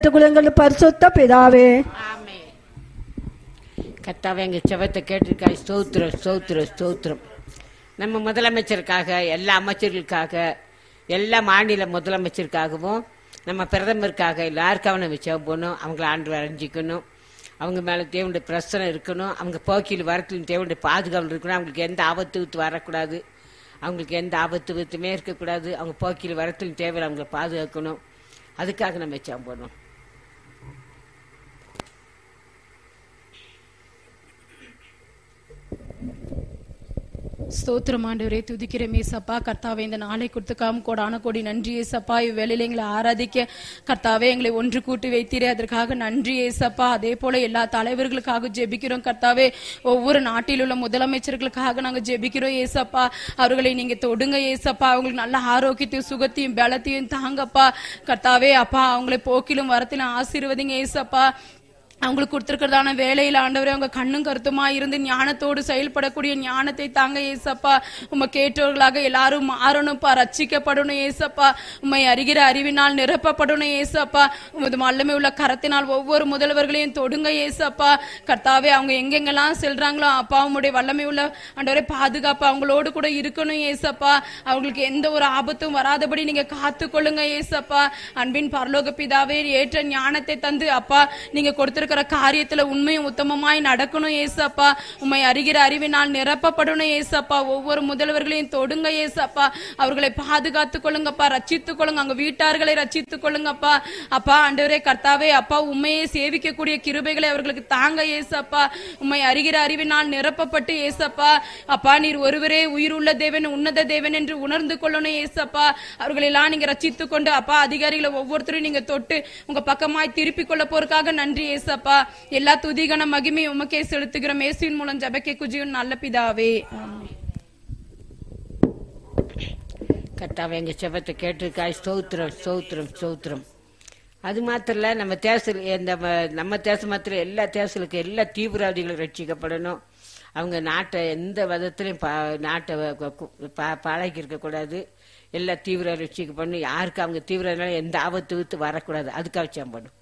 குலங்கள் பரிசுத்த பிதாவே ஆமே கர்த்தாவே எங்க செவத்தை கேட்டிருக்காய் ஸ்தோத்திரம் ஸ்தோத்திரம் ஸ்தோத்திரம் நம்ம முதலமைச்சருக்காக எல்லா அமைச்சர்களுக்காக எல்லா மாநில முதலமைச்சருக்காகவும் நம்ம பிரதமருக்காக எல்லாருக்கும் அவனை வச்சு போகணும் அவங்கள ஆண்டு வரைஞ்சிக்கணும் அவங்க மேலே தேவனுடைய பிரச்சனை இருக்கணும் அவங்க போக்கில் வரத்தில் தேவனுடைய பாதுகாவல் இருக்கணும் அவங்களுக்கு எந்த ஆபத்து வித்து வரக்கூடாது அவங்களுக்கு எந்த ஆபத்து வித்துமே இருக்கக்கூடாது அவங்க போக்கில் வரத்தில் தேவையில் அவங்கள பாதுகாக்கணும் அதுக்காக நம்ம வச்சா போகணும் ஸ்தோத்திரம் ஆண்டவரே துதிக்கிறமே சப்பா கர்த்தாவே இந்த நாளை கொடுத்துக்காம கோடான கோடி நன்றி ஏசப்பா இவ்வேளையில எங்களை ஆராதிக்க கர்த்தாவே எங்களை ஒன்று கூட்டி வைத்தீரே அதற்காக நன்றி ஏசப்பா அதே போல எல்லா தலைவர்களுக்காக ஜெபிக்கிறோம் கர்த்தாவே ஒவ்வொரு நாட்டில் உள்ள முதலமைச்சர்களுக்காக நாங்க ஜெபிக்கிறோம் ஏசப்பா அவர்களை நீங்க தொடுங்க ஏசப்பா அவங்களுக்கு நல்ல ஆரோக்கியத்தையும் சுகத்தையும் பலத்தையும் தாங்கப்பா கர்த்தாவே அப்பா அவங்களை போக்கிலும் வரத்திலும் ஆசீர்வதிங்க ஏசப்பா அவங்களுக்கு கொடுத்திருக்கிறதான வேலையில ஆண்டவரே அவங்க கண்ணும் கருத்துமா இருந்து ஞானத்தோடு செயல்படக்கூடிய ஞானத்தை தாங்க ஏசப்பா உம்மை கேட்டவர்களாக எல்லாரும் மாறணும்ப்பா ரட்சிக்கப்படணும் ஏசப்பா உம்மை அறிகிற அறிவினால் நிரப்பப்படணும் ஏசப்பா உமது வல்லமை உள்ள கரத்தினால் ஒவ்வொரு முதல்வர்களையும் தொடுங்க ஏசப்பா கர்த்தாவே அவங்க எங்கெங்கெல்லாம் செல்றாங்களோ அப்பா உம்முடைய வல்லமை உள்ள ஆண்டவரே பாதுகாப்பு அவங்களோடு கூட இருக்கணும் ஏசப்பா அவங்களுக்கு எந்த ஒரு ஆபத்தும் வராதபடி நீங்க காத்து கொள்ளுங்க ஏசப்பா அன்பின் பரலோக பிதாவே ஏற்ற ஞானத்தை தந்து அப்பா நீங்க கொடுத்திருக்கிற காரியத்துல உண்மையும் உத்தமமாய் நடக்கணும் ஏசப்பா உம்மை அறிகிற அறிவினால் நிரப்பப்படணும் ஏசப்பா ஒவ்வொரு முதல்வர்களையும் தொடுங்க ஏசப்பா அவர்களை பாதுகாத்துக் கொள்ளுங்கப்பா ரட்சித்துக் கொள்ளுங்க அங்க வீட்டார்களை ரட்சித்துக் கொள்ளுங்கப்பா அப்பா ஆண்டவரே கர்த்தாவே அப்பா உண்மையை சேவிக்கக்கூடிய கிருபைகளை அவர்களுக்கு தாங்க ஏசப்பா உம்மை அறிகிற அறிவினால் நிரப்பப்பட்டு ஏசப்பா அப்பா நீர் ஒருவரே உயிருள்ள தேவன் உன்னத தேவன் என்று உணர்ந்து கொள்ளணும் ஏசப்பா அவர்களெல்லாம் நீங்க ரட்சித்துக் கொண்டு அப்பா அதிகாரிகளை ஒவ்வொருத்தரும் நீங்க தொட்டு உங்க பக்கமாய் திருப்பிக் கொள்ள போறதுக்காக நன்றி ஏசப்பா எல்லா துதிகன மகிமை உமக்கே செலுத்துகிற மேசின் மூலம் ஜபக்கே குஜியும் நல்ல பிதாவே ஆமென். கர்த்தாவே எங்க செபத்தை கேட்டிருக்காய் ஸ்தோத்திரம் ஸ்தோத்திரம் ஸ்தோத்திரம் அது மாத்திரம் இல்ல நம்ம தேசல் இந்த ம- நம்ம தேசம் மாத்திரம் எல்லா தேசலுக்கு எல்லா தீவிரவாதிகளும் ரட்சிக்கப்படணும் அவங்க நாட்டை எந்த விதத்திலையும் பா- நாட்டை வ- கு- கு- பா- பாழாக்கி இருக்கக்கூடாது எல்லா தீவிர ரட்சிக்கப்படணும் யாருக்கு அவங்க தீவிரம் எந்த ஆபத்து வித்து வரக்கூடாது அதுக்காக வச்சா பண்ணும்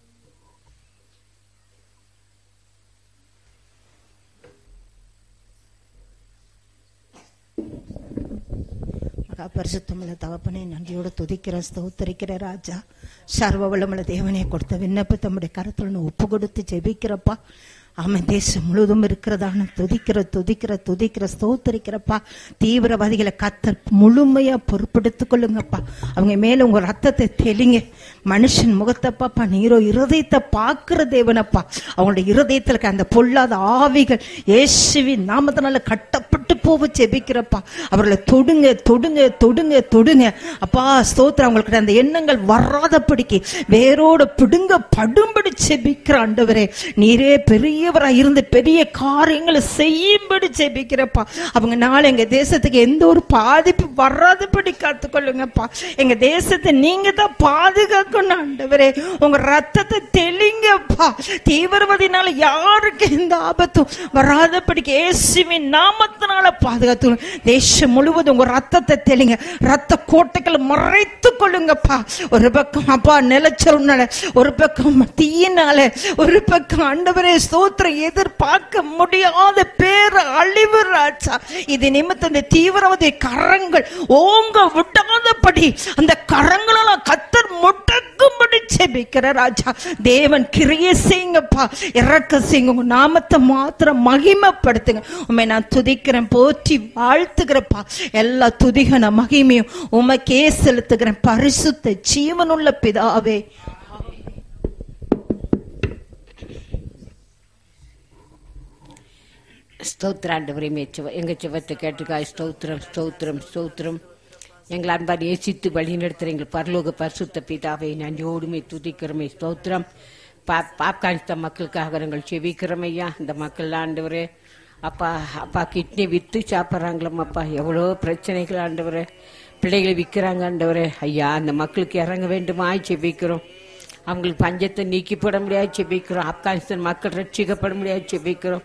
மகா பரிசுத்தமுள்ள தகப்பனே நன்றியோடு துதிக்கிற ஸ்தோத்தரிக்கிற ராஜா சர்வ வளமுள்ள தேவனே கொடுத்த விண்ணப்ப தம்முடைய கருத்துல ஒப்பு கொடுத்து ஜெபிக்கிறப்பா ஆமா தேசம் முழுவதும் இருக்கிறதான துதிக்கிற துதிக்கிற துதிக்கிற ஸ்தோத்தரிக்கிறப்பா தீவிரவாதிகளை கத்தர் முழுமையா பொறுப்பெடுத்துக் கொள்ளுங்கப்பா அவங்க மேல உங்க ரத்தத்தை தெளிங்க மனுஷன் முகத்தை பாப்பா நீரோ இருதயத்தை பார்க்கிற தேவனப்பா அவங்களுடைய இருதயத்துல இருக்க அந்த பொல்லாத ஆவிகள் இயேசுவின் நாமத்தினால கட்டப்பட்டு போக ஜெபிக்கிறப்பா அவர்களை தொடுங்க தொடுங்க தொடுங்க தொடுங்க அப்பா ஸ்தோத்திரம் அவங்களுக்கு அந்த எண்ணங்கள் வராதபடிக்கு வேரோட பிடுங்க படும்படி ஜெபிக்கிற ஆண்டவரே நீரே பெரியவரா இருந்து பெரிய காரியங்களை செய்யும்படி ஜெபிக்கிறப்பா அவங்க நாளை எங்க தேசத்துக்கு எந்த ஒரு பாதிப்பு வராதபடி காத்துக்கொள்ளுங்கப்பா எங்க தேசத்தை நீங்க தான் பாதுகாக்கணும் ஆண்டவரே உங்க ரத்தத்தை தெளிங்கப்பா தீவிரவாதினால யாருக்கு எந்த ஆபத்தும் வராதபடிக்கு இயேசுவின் நாமத்தினால பாதுகாத்து தேசம் முழுவதும் உங்க ரத்தத்தை தெளிங்க ரத்த கோட்டைகளை மறைத்து கொள்ளுங்கப்பா ஒரு பக்கம் அப்பா நிலச்சல்னால ஒரு பக்கம் தீயினால ஒரு பக்கம் ஆண்டவரே ஸ்தோத்திரம் எதிர்பார்க்க முடியாத பேர் அழிவு ராஜா இது நிமித்தம் இந்த தீவிரவாதி கரங்கள் ஓங்க விடாதபடி அந்த கரங்களெல்லாம் கத்தர் முட்டக்கும்படி செபிக்கிற ராஜா தேவன் கிரிய செய்யுங்கப்பா இறக்க செய்யுங்க உங்க நாமத்தை மாத்திரம் மகிமைப்படுத்துங்க உண்மை நான் துதிக்கிறேன் போற்றி வாழ்த்துகிறப்பா எல்லா துதிகன மகிமையும் உமக்கே செலுத்துகிறேன் பரிசுத்த ஜீவனுள்ள பிதாவே ஸ்தோத்திராண்டவரே மேச்சுவ எங்க சிவத்தை கேட்டுக்காய் ஸ்தோத்திரம் ஸ்தோத்திரம் ஸ்தோத்திரம் எங்கள் அன்பார் ஏசித்து வழி நடத்துகிற எங்கள் பரலோக பரிசுத்த பிதாவை நன்றியோடுமே துதிக்கிறோமே ஸ்தோத்திரம் பா ஆப்கானிஸ்தான் மக்களுக்காக நாங்கள் செவிக்கிறோம் ஐயா இந்த மக்கள் ஆண்டவரே அப்பா அப்பா கிட்னி வித்து சாப்பிட்றாங்களம் அப்பா எவ்வளோ பிரச்சனைகள் ஆண்டவரே பிள்ளைகளை விற்கிறாங்க ஆண்டவரே ஐயா அந்த மக்களுக்கு இறங்க வேண்டுமா செபிக்கிறோம் அவங்களுக்கு பஞ்சத்தை நீக்கி போட முடியாது செபிக்கிறோம் ஆப்கானிஸ்தான் மக்கள் ரட்சிக்கப்பட முடியாது செபிக்கிறோம்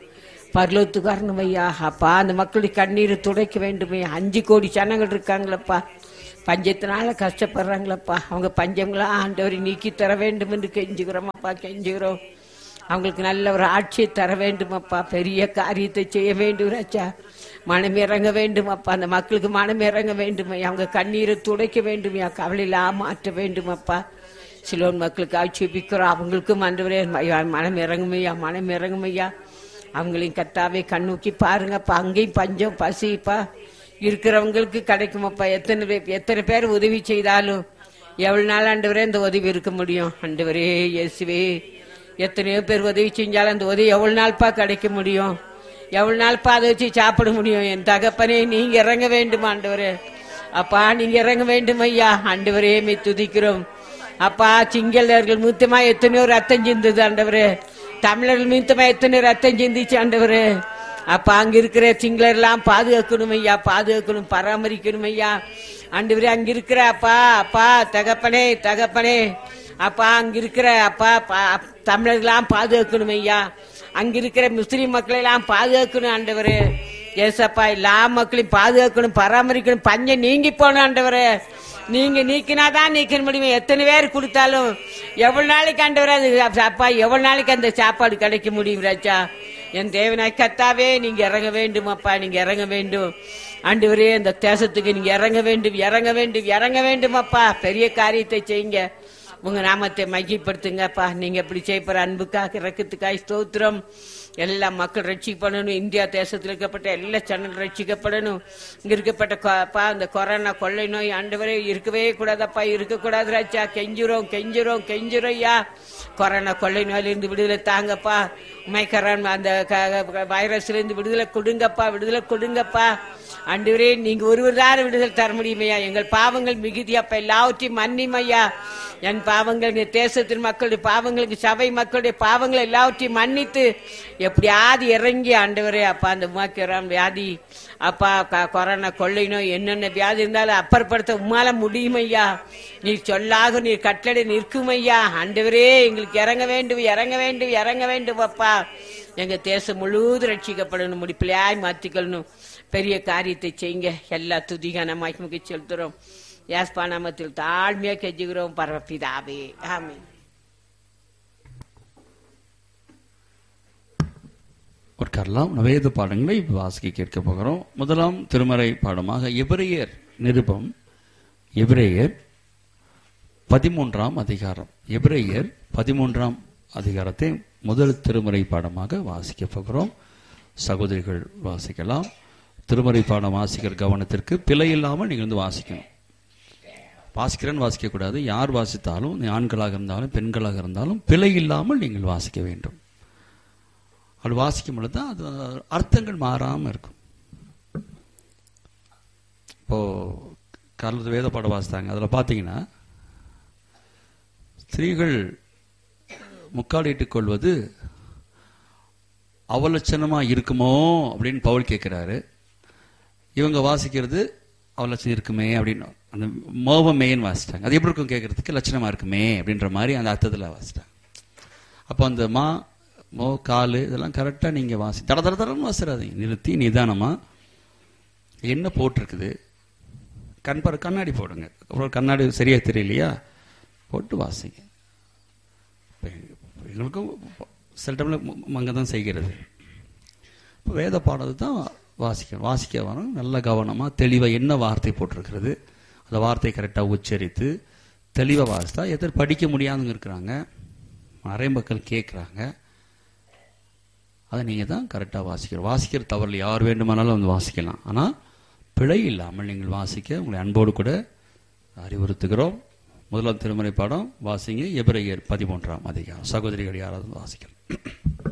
பரலோத்துக்காரணும் ஐயா அப்பா அந்த மக்களுடைய கண்ணீரை துடைக்க வேண்டுமே அஞ்சு கோடி ஜனங்கள் இருக்காங்களப்பா பஞ்சத்தினால கஷ்டப்படுறாங்களப்பா அவங்க பஞ்சங்களா ஆண்டவரை நீக்கி தர வேண்டும் என்று கெஞ்சுகிறோமப்பா கெஞ்சுகிறோம் அவங்களுக்கு நல்ல ஒரு ஆட்சியை தர வேண்டுமப்பா பெரிய காரியத்தை செய்ய வேண்டும் ராஜா மனம் இறங்க வேண்டுமப்பா அந்த மக்களுக்கு மனம் இறங்க வேண்டுமே அவங்க கண்ணீரை துடைக்க வேண்டுமையா கவலையில மாற்ற வேண்டுமப்பா சிலோன் மக்களுக்கு ஆட்சேபிக்கிறோம் அவங்களுக்கும் ஆண்டவரே மனம் இறங்குமையா மனம் இறங்குமையா அவங்களையும் கத்தாவே கண்ணூக்கி பாருங்கப்பா அங்கேயும் பஞ்சம் பசிப்பா இருக்கிறவங்களுக்கு கிடைக்குமப்பா எத்தனை பேர் எத்தனை பேர் உதவி செய்தாலும் எவ்வளவு நாள் ஆண்டவரே இந்த உதவி இருக்க முடியும் ஆண்டவரே இயேசுவே எத்தனையோ பேர் உதவி செஞ்சாலும் அந்த உதவி எவ்வளவு நாள்ப்பா கிடைக்க முடியும் எவ்வளவு நாள்ப்பா அதை வச்சு சாப்பிட முடியும் என் தகப்பனே நீங்க இறங்க வேண்டும் ஆண்டவரே அப்பா நீங்க இறங்க வேண்டும் ஐயா ஆண்டவரே மே துதிக்கிறோம் அப்பா சிங்களர்கள் மூத்தமா எத்தனையோ ரத்தம் சிந்துது ஆண்டவரே தமிழர்கள் மீத்தமா எத்தனை ரத்தம் சிந்திச்சு ஆண்டவரே அப்ப அங்க இருக்கிற சிங்களர் எல்லாம் பாதுகாக்கணும் ஐயா பாதுகாக்கணும் பராமரிக்கணும் ஐயா ஆண்டவரே அங்க இருக்கிற அப்பா அப்பா தகப்பனே தகப்பனே அப்பா அங்க இருக்கிற அப்பா பா- தமிழர்களாம் பாதுகாக்கணும் ஐயா அங்க இருக்கிற முஸ்லீம் மக்களை எல்லாம் பாதுகாக்கணும் ஆண்டவரே ஏசப்பா எல்லா மக்களையும் பாதுகாக்கணும் பராமரிக்கணும் பஞ்சம் நீங்கி போகணும் ஆண்டவரே நீங்க நீக்கினாதான் நீக்க முடியும் எத்தனை பேர் கொடுத்தாலும் எவ்வளவு நாளைக்கு ஆண்டவரே அது அப்பா எவ்வளவு நாளைக்கு அந்த சாப்பாடு கிடைக்க முடியும் ராஜா என் தேவனாய் கத்தாவே நீங்க இறங்க வேண்டும் அப்பா நீங்க இறங்க வேண்டும் ஆண்டவரே அந்த தேசத்துக்கு நீங்க இறங்க வேண்டும் இறங்க வேண்டும் இறங்க வேண்டும் அப்பா பெரிய காரியத்தை செய்யுங்க உங்க நாமத்தை மையப்படுத்துங்கப்பா நீங்க இப்படி செய்யப்படுற அன்புக்காக இறக்கத்துக்காய் ஸ்தோத்திரம் எல்லா மக்கள் ரட்சிக்கப்படணும் இந்தியா தேசத்தில் இருக்கப்பட்ட எல்லா ஜனங்கள் ரட்சிக்கப்படணும் இங்க இருக்கப்பட்ட கொ- அப்பா அந்த கொரோனா கொள்ளை நோய் ஆண்டவரே இருக்கவே கூடாதப்பா இருக்கக்கூடாது ராஜா கெஞ்சுறோம் கெஞ்சுறோம் கெஞ்சுறோம் ஐயா கொரோனா கொள்ளை நோயிலிருந்து விடுதலை தாங்கப்பா மைக்கரான் அந்த வைரஸ்ல இருந்து விடுதலை கொடுங்கப்பா விடுதலை கொடுங்கப்பா ஆண்டவரே நீங்க ஒருவர் தான் விடுதலை தர முடியுமையா எங்கள் பாவங்கள் மிகுதியப்பா எல்லாவற்றையும் மன்னிமையா என் பாவங்கள் எங்க தேசத்தின் மக்களுடைய பாவங்களுக்கு சபை மக்களுடைய பாவங்களை எல்லாவற்றையும் மன்னித்து எப்படியாவது இறங்கி ஆண்டவரே அப்பா அந்த உமாக்கிறான் வியாதி அப்பா க- கொரோனா கொள்ளை நோய் என்னென்ன வியாதி இருந்தாலும் அப்புறப்படுத்த உம்மால முடியுமையா நீ சொல்லாக நீர் கட்டளை நிற்குமையா ஆண்டவரே எங்களுக்கு இறங்க வேண்டும் இறங்க வேண்டும் இறங்க வேண்டும் அப்பா எங்க தேசம் முழுவதும் ரட்சிக்கப்படணும் முடிப்பிலையாய் மாத்திக்கொள்ளணும் பெரிய காரியத்தை செய்யுங்க எல்லா துதிகான மகிமுக செலுத்துறோம் யாஸ்பா நாமத்தில் தாழ்மையா கெஞ்சுகிறோம் பரவப்பிதாவே ஆமென் உட்காரலாம் வேத பாடங்களை வாசிக்க கேட்க போகிறோம் முதலாம் திருமறை பாடமாக எபிரேயர் நிருபம் எபிரேயர் பதிமூன்றாம் அதிகாரம் எபிரேயர் பதிமூன்றாம் அதிகாரத்தை முதல் திருமறை பாடமாக வாசிக்க போகிறோம் சகோதரிகள் வாசிக்கலாம் திருமறை பாடம் வாசிக்கிற கவனத்திற்கு பிழை இல்லாமல் நீங்கள் வந்து வாசிக்கணும் வாசிக்கிறேன்னு வாசிக்கக்கூடாது யார் வாசித்தாலும் நீ ஆண்களாக இருந்தாலும் பெண்களாக இருந்தாலும் பிழை இல்லாமல் நீங்கள் வாசிக்க வேண்டும் அப்படி வாசிக்கும் பொழுது தான் அது அர்த்தங்கள் மாறாமல் இருக்கும் இப்போ காலத்து வேத பாடம் வாசித்தாங்க அதில் பார்த்தீங்கன்னா ஸ்திரீகள் முக்காடிட்டுக் கொள்வது அவலட்சணமாக இருக்குமோ அப்படின்னு பவுல் கேட்குறாரு இவங்க வாசிக்கிறது அவலட்சணம் இருக்குமே அப்படின்னு அந்த மோபமேன்னு வாசிட்டாங்க அது எப்படி இருக்கும் கேட்கறதுக்கு லட்சணமாக இருக்குமே அப்படின்ற மாதிரி அந்த அர்த்தத்தில் வாசிட்டாங்க அப்போ அந்த மா மோ காலு இதெல்லாம் கரெக்டாக நீங்கள் வாசி தட தட தடன்னு வாசிடாதீங்க நிறுத்தி நிதானமாக என்ன போட்டிருக்குது கண் பாரு கண்ணாடி போடுங்க அப்புறம் கண்ணாடி சரியா தெரியலையா போட்டு வாசிங்க இப்ப எங்களுக்கும் சில டைமில் அங்கே தான் செய்கிறது இப்போ வேத பாடத்தை தான் வாசிக்கணும் வாசிக்க வரோம் நல்ல கவனமாக தெளிவாக என்ன வார்த்தை போட்டிருக்கிறது அந்த வார்த்தையை கரெக்டாக உச்சரித்து தெளிவாக வாசித்தா எத்தனை படிக்க முடியாதவங்க இருக்கிறாங்க நிறைய மக்கள் கேட்குறாங்க அதை நீங்கள் தான் கரெக்டாக வாசிக்கணும் வாசிக்கிற தவறில் யார் வேண்டுமானாலும் வந்து வாசிக்கலாம் ஆனால் பிழை இல்லாமல் நீங்கள் வாசிக்க உங்களை அன்போடு கூட அறிவுறுத்துகிறோம் முதலாம் திருமறை பாடம் வாசிங்க எபிரேயர் பதிமூன்றாம் அதிகாரம் சகோதரிகள் யாராவது வாசிக்கலாம்